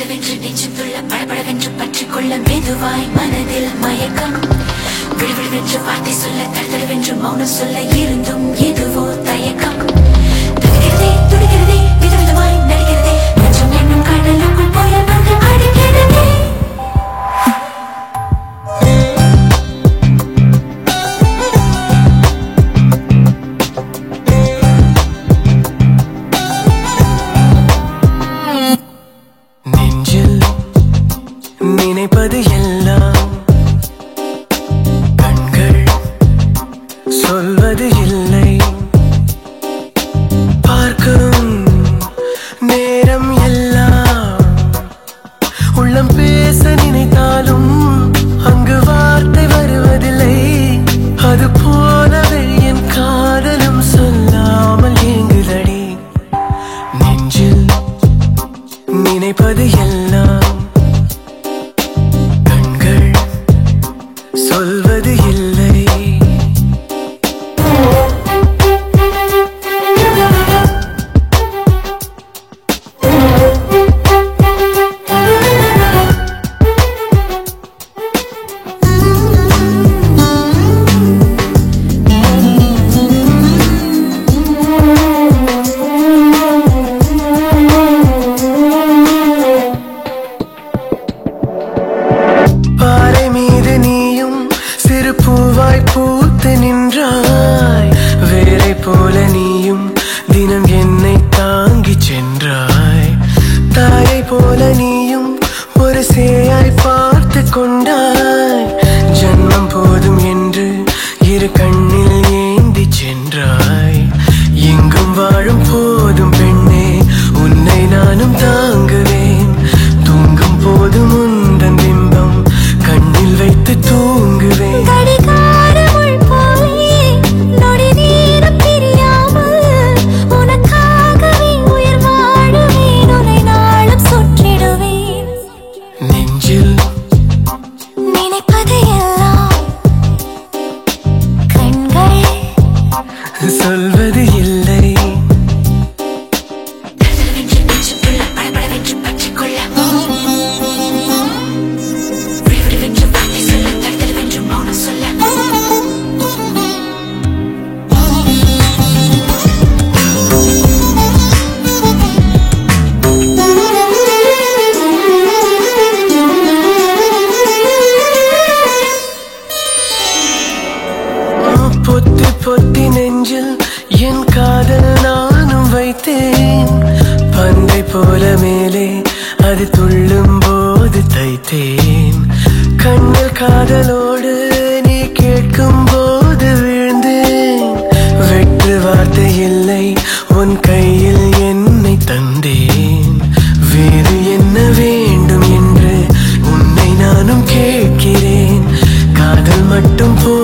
படபடவென்று நெஞ்சுக்குள்ள படபடவென்று பற்றிக்கொள்ள மெதுவாய் மனதில் மயக்கம் விடுவிடுவென்று வார்த்தை சொல்ல தடுதடுவென்று மௌனம் சொல்ல இருந்தும் எதுவோ தயக்கம் துடிக்கிறதே துடிக்கிறதே விதவிதமாய் நடிக்கிறதே கொஞ்சம் என்னும் கடலுக்குள் புயல் வந்து அடிக்கிறதே நெஞ்சில் நினைப்பது எல்லாம் கண்கள் சொல்வது இல்லை பார்க்கும் நேரம் எல்லாம் உள்ளம் பேச நினைத்தாலும் அங்கு வார்த்தை வருவதில்லை அது போலவே என் காதலும் சொல்லாமல் ஏங்குதடி நெஞ்சில் நினைப்பது எல்லாம் கண்கள் சொல்வது இல்லை பாறை மீது நீயும் சிறு பூவாய் பூத்து நின்றாய் வேரை போல நீயும் தினம் என்னை தாங்கி சென்றாய் தாயை போல நீயும் ஒரு சேயாய் பார்த்து கொண்டாய் ஜன்மம் போதும் என்று இரு கண்ணில் ஏந்தி சென்றாய் எங்கும் வாழும் போதும் பெண்ணே உன்னை நானும் தாங்குவேன் தூங்கும் போதும் உந்தன் பிம்பம் கண்ணில் வைத்து தூங்குவேன் கடிகாரமுள் போலே நொடி நேரம் பிரியாமல் உனக்காகவே உயிர் வாழுவேன் உன்னை நாளும் சுற்றிடுவேன் நெஞ்சில் நினைப்பது எல்லாம் கண்கள் சொல்வது இல்லை பொத்தி பொத்தி நெஞ்சில் என் காதல் நானும் வைத்தேன் பந்தை போல மேலே அது துள்ளும் போது தைத்தேன் கண்ணில் காதலோடு நீ கேட்கும் போது விழுந்தேன் வெற்று வார்த்தை இல்லை உன் கையில் என்னை தந்தேன் வேறு என்ன வேண்டும் என்று உன்னை நானும் கேட்கிறேன் காதல் மட்டும் போ